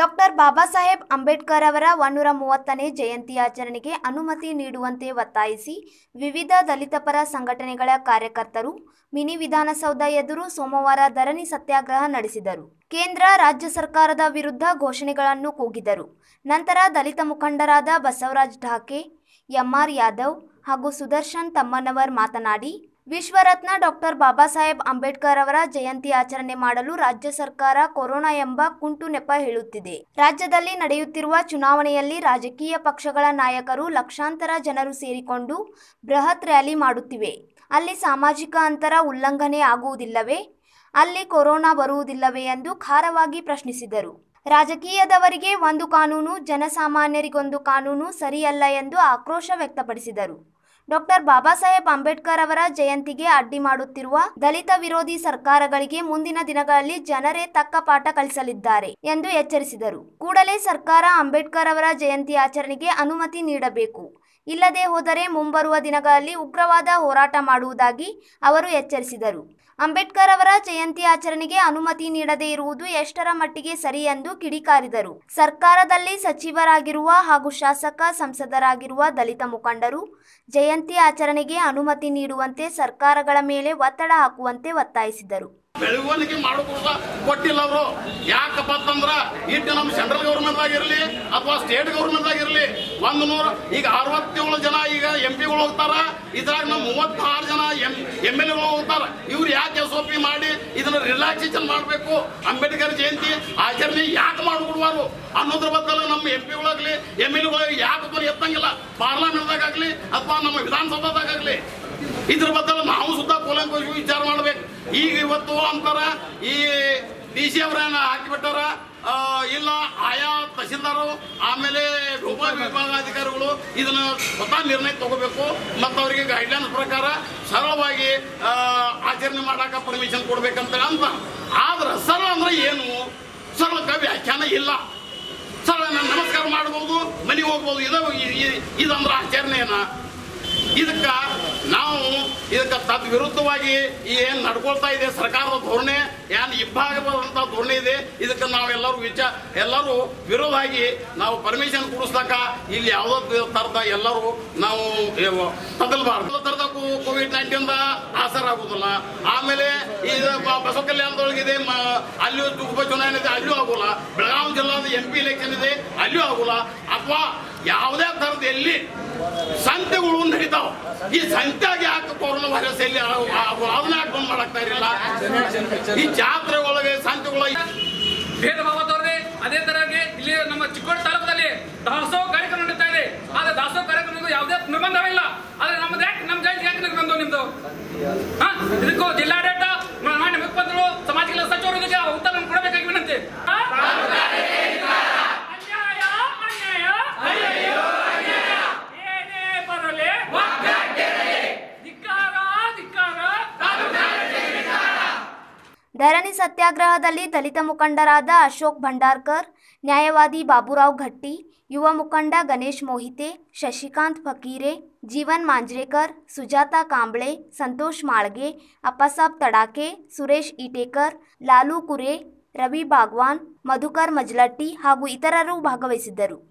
Doctor Baba Saheb Ambedkar ಅವರ ಒನ್ನೂರ ಮೂವತ್ತನೇ ಜಯಂತಿ ಆಚರಣೆಗೆ ಅನುಮತಿ ನೀಡುವಂತೆ ಒತ್ತಾಯಿಸಿ ವಿವಿಧ ದಲಿತ ಪರ ಸಂಘಟನೆಗಳ ಕಾರ್ಯಕರ್ತರು ಮಿನಿ ವಿಧಾನಸೌಧ ಎದುರು ಸೋಮವಾರ ಧರಣಿ ಸತ್ಯಾಗ್ರಹ ನಡೆಸಿದರು ಕೇಂದ್ರ ರಾಜ್ಯ ಸರ್ಕಾರದ ವಿರುದ್ಧ ಘೋಷಣೆಗಳನ್ನು ಕೂಗಿದರು ನಂತರ ದಲಿತ ಮುಖಂಡರಾದ ಬಸವರಾಜ್ ಢಾಕೆ ಎಂಆರ್ ಯಾದವ್ ಹಾಗೂ ಸುದರ್ಶನ್ ತಮ್ಮನವರ್ ಮಾತನಾಡಿ ವಿಶ್ವರತ್ನ ಡಾಕ್ಟರ್ ಬಾಬಾ ಸಾಹೇಬ್ ಅಂಬೇಡ್ಕರ್ ಅವರ ಜಯಂತಿ ಆಚರಣೆ ಮಾಡಲು ರಾಜ್ಯ ಸರ್ಕಾರ ಕೊರೋನಾ ಎಂಬ ಕುಂಟು ನೆಪ ಹೇಳುತ್ತಿದೆ ರಾಜ್ಯದಲ್ಲಿ ನಡೆಯುತ್ತಿರುವ ಚುನಾವಣೆಯಲ್ಲಿ ರಾಜಕೀಯ ಪಕ್ಷಗಳ ನಾಯಕರು ಲಕ್ಷಾಂತರ ಜನರು ಸೇರಿಕೊಂಡು ಬೃಹತ್ ರ್ಯಾಲಿ ಮಾಡುತ್ತಿವೆ ಅಲ್ಲಿ ಸಾಮಾಜಿಕ ಅಂತರ ಉಲ್ಲಂಘನೆ ಆಗುವುದಿಲ್ಲವೇ ಅಲ್ಲಿ ಕೊರೋನಾ ಬರುವುದಿಲ್ಲವೇ ಎಂದು ಖಾರವಾಗಿ ಪ್ರಶ್ನಿಸಿದರು ರಾಜಕೀಯದವರಿಗೆ ಒಂದು ಕಾನೂನು ಜನಸಾಮಾನ್ಯರಿಗೊಂದು ಕಾನೂನು ಸರಿಯಲ್ಲ ಎಂದು ಆಕ್ರೋಶ ವ್ಯಕ್ತಪಡಿಸಿದರು ಡಾಕ್ಟರ್ ಬಾಬಾ ಸಾಹೇಬ್ ಅಂಬೇಡ್ಕರ್ ಅವರ ಜಯಂತಿಗೆ ಅಡ್ಡಿ ಮಾಡುತ್ತಿರುವ ದಲಿತ ವಿರೋಧಿ ಸರ್ಕಾರಗಳಿಗೆ ಮುಂದಿನ ದಿನಗಳಲ್ಲಿ ಜನರೇ ತಕ್ಕ ಪಾಠ ಕಲಿಸಲಿದ್ದಾರೆ ಎಂದು ಎಚ್ಚರಿಸಿದರು ಕೂಡಲೇ ಸರ್ಕಾರ ಅಂಬೇಡ್ಕರ್ ಅವರ ಜಯಂತಿ ಆಚರಣೆಗೆ ಅನುಮತಿ ನೀಡಬೇಕು ಇಲ್ಲದೆ ಹೋದರೆ ಮುಂಬರುವ ದಿನಗಳಲ್ಲಿ ಉಗ್ರವಾದ ಹೋರಾಟ ಮಾಡುವುದಾಗಿ ಅವರು ಎಚ್ಚರಿಸಿದರು ಅಂಬೇಡ್ಕರ್ ಅವರ ಜಯಂತಿ ಆಚರಣೆಗೆ ಅನುಮತಿ ನೀಡದೇ ಇರುವುದು ಎಷ್ಟರ ಮಟ್ಟಿಗೆ ಸರಿ ಎಂದು ಕಿಡಿಕಾರಿದರು ಸರ್ಕಾರದಲ್ಲಿ ಸಚಿವರಾಗಿರುವ ಹಾಗೂ ಶಾಸಕ ಸಂಸದರಾಗಿರುವ ದಲಿತ ಮುಖಂಡರು ಜಯಂತಿ ಆಚರಣೆಗೆ ಅನುಮತಿ ನೀಡುವಂತೆ ಸರ್ಕಾರಗಳ ಮೇಲೆ ಒತ್ತಡ ಹಾಕುವಂತೆ ಒತ್ತಾಯಿಸಿದರು ಬೆಳವಣಿಗೆ ಮಾಡಿಕೊಡ್ದ ಕೊಟ್ಟಿಲ್ಲ ಅವರು ಯಾಕಪ್ಪ ಅಂತಂದ್ರ ಇಟ್ಟು ನಮ್ಮ ಸೆಂಟ್ರಲ್ ಗೌರ್ಮೆಂಟ್ ಆಗಿರಲಿ ಅಥವಾ ಸ್ಟೇಟ್ ಗೌರ್ಮೆಂಟ್ ಆಗಿರಲಿ ಒಂದು ನೂರ ಈಗ ಅರವತ್ತೇಳು ಜನ ಈಗ ಎಂ ಪಿಗಳು ಹೋಗ್ತಾರ ಇದ್ರಾಗ ನಮ್ಮ ಮೂವತ್ತಾರು ಜನ ಎಂ ಎಮ್ ಎಲ್ ಎಗಳು ಹೋಗ್ತಾರ ಇವ್ರು ಯಾಕೆ ಎಸ್ ಒ ಪಿ ಮಾಡಿ ಇದನ್ನ ರಿಲ್ಯಾಕ್ಸೇಷನ್ ಮಾಡಬೇಕು ಅಂಬೇಡ್ಕರ್ ಜಯಂತಿ ಆಚರಣೆ ಯಾಕೆ ಮಾಡಿಕೊಡುವಾರು ಅನ್ನೋದ್ರ ಬದಲು ನಮ್ಮ ಎಂ ಪಿಗಳಾಗ್ಲಿ ಎಮ್ ಎಲ್ ಎಗಳು ಯಾಕೆ ಧ್ವನಿ ಎತ್ತಂಗಿಲ್ಲ ಪಾರ್ಲಿಮೆಂಟ್ದಾಗಲಿ ಅಥವಾ ನಮ್ಮ ವಿಧಾನಸೌಧದಾಗಲಿ ಇದ್ರ ಬದಲು ನಾವು ಸುತ್ತ ಕೂಲಂಕುಷ ವಿಚಾರ ಮಾಡ್ಬೇಕು ಈಗ ಇವತ್ತು ಅಂತಾರ ಈ ಡಿ ಸಿ ಅವರನ್ನ ಹಾಕಿಬಿಟ್ಟಾರ ಆ, ಇಲ್ಲ ಆಯಾ ತಹಸೀಲ್ದಾರು ಆಮೇಲೆ ಉಪವಿಭಾಗಾಧಿಕಾರಿಗಳು ಇದನ್ನ ಸ್ವತಃ ನಿರ್ಣಯ ತಗೋಬೇಕು ಮತ್ತು ಅವರಿಗೆ ಗೈಡ್ಲೈನ್ಸ್ ಪ್ರಕಾರ ಸರಳವಾಗಿ ಆ, ಆಚರಣೆ ಮಾಡಾಕ ಪರ್ಮಿಷನ್ ಕೊಡ್ಬೇಕಂತ ಅಂತ ಆದ್ರೆ ಸರಳ ಅಂದ್ರೆ ಏನು ಸರಳಕ್ಕೆ ವ್ಯಾಖ್ಯಾನ ಇಲ್ಲ ಸರಳ ನಾನು ನಮಸ್ಕಾರ ಮಾಡ್ಬೋದು ಮನೆಗೆ ಹೋಗ್ಬೋದು ಇದು ಇ- ಇ- ಇದಂದ್ರೆ ಆಚರಣೆನ ಇದಕ್ಕ ನಾವು ಇದಕ್ಕೆ ತದ್ ವಿರುದ್ಧವಾಗಿ ಏನ್ ನಡ್ಕೊಳ್ತಾ ಇದೆ ಸರ್ಕಾರದ ಧೋರಣೆ ಏನ್ ಇಬ್ಬಾಗವಾದಂತ ಧೋರಣೆ ಇದೆ ಇದಕ್ಕೆ ನಾವೆಲ್ಲರೂ ವಿಚಾರ ಎಲ್ಲರೂ ವಿರೋಧಾಗಿ ನಾವು ಪರ್ಮಿಷನ್ ಕೊಡಿಸ್ದಾಗ ಇಲ್ಲಿ ಯಾವುದೋ ತರದ ಎಲ್ಲರೂ ನಾವು ತದಲ್ಬಾರ್ದು ತರದ ಕೋವಿಡ್ ನೈನ್ಟೀನ್ ಆಸರ ಆಗುದಿಲ್ಲ ಆಮೇಲೆ ಈಗ ಬ- ಬಸವ ಕಲ್ಯಾಣದೊಳಗಿದೆ ಮ- ಅಲ್ಲಿಯೂ ಉಪಚುನಾವಣೆ ಇದೆ ಅಲ್ಲಿಯೂ ಆಗೋಲ್ಲ ಬೆಳಗಾವಿ ಜಿಲ್ಲಾದ ಎಂ ಪಿ ಎಲೆಕ್ಷನ್ ಇದೆ ಅಲ್ಲಿಯೂ ಆಗೋಲ್ಲ ಅಥವಾ ಯಾವುದೇ ತರದ ಎಲ್ಲಿ ಸಂತೆಗಳು ನಡೀತಾವ ಈ ಸಂತ್ಯಾಗ ಯಾಕೆ ಕೊರೋನಾ ವೈರಸ್ ಎಲ್ಲಿ ಆ- ಆ- ಅದನ್ನ ಯಾಕೆ ಬಂದ್ ಮಾಡಾಕ್ತಾ ಇರಲಿಲ್ಲ ಈ ಜಾತ್ರೆ ಒಳಗೆ ಸಂತೆಗಳ ಭೇದ ಭಾವ ತೋರದೆ ಅದೇ ತರಗೆ ಇಲ್ಲಿ ನಮ್ಮ ಚಿಕ್ಕೋಡಿ ತಾಲೂಕಲ್ಲಿ ದಾಸೋಹ ಕಾರ್ಯಕ್ರಮ ನಡೀತಾ ಇದೆ ಆದ್ರೆ ದಾಸೋಹ ಕಾರ್ಯಕ್ರಮಕ್ಕೂ ಯಾವುದೇ ನಿರ್ಬಂಧವಿಲ್ಲ ಆದ್ರೆ ನಮ್ದು ಯಾಕೆ ನಮ್ಮ ಜಯಂತಿ ಯಾಕೆ ನಿರ್ಬಂಧ ನಿಮ್ದು ಹಾ ಇದಕ್ಕೂ ಜಿಲ್ಲಾಡಳಿತ ಮ- ಮಾನ್ಯ ಮುಖ್ಯಮಂತ್ರಿಗಳು ಸಮಾಜ ಕಲ್ಯಾಣ ಸಚಿವರು ಇದಕ್ಕೆ ಉತ್ತರ ನಮ್ಗೆ ಕೊಡಬೇಕಾಗಿ ವಿನಂತಿ ಹಾ? ಅನ್ಯಾಯ, ಅನ್ಯಾಯ. ಏನೇ ಬರಲಿ ಧಿಕ್ಕಾರ ಧಿಕ್ಕಾರ ಧರಣಿ ಸತ್ಯಾಗ್ರಹದಲ್ಲಿ ದಲಿತ ಮುಖಂಡರಾದ ಅಶೋಕ್ ಭಂಡಾರ್ಕರ್ ನ್ಯಾಯವಾದಿ ಬಾಬುರಾವ್ ಘಟ್ಟಿ ಯುವ ಮುಖಂಡ ಗಣೇಶ್ ಮೋಹಿತೆ ಶಶಿಕಾಂತ್ ಫಕೀರೆ ಜೀವನ್ ಮಾಂಜ್ರೇಕರ್ ಸುಜಾತಾ ಕಾಂಬ್ಳೆ ಸಂತೋಷ್ ಮಾಳ್ಗೆ ಅಪ್ಪಸಾಬ್ ತಡಾಕೆ ಸುರೇಶ್ ಈಟೇಕರ್ ಲಾಲು ಕುರೆ ರವಿ ಬಾಗ್ವಾನ್ ಮಧುಕರ್ ಮಜ್ಲಟ್ಟಿ ಹಾಗೂ ಇತರರು ಭಾಗವಹಿಸಿದ್ದರು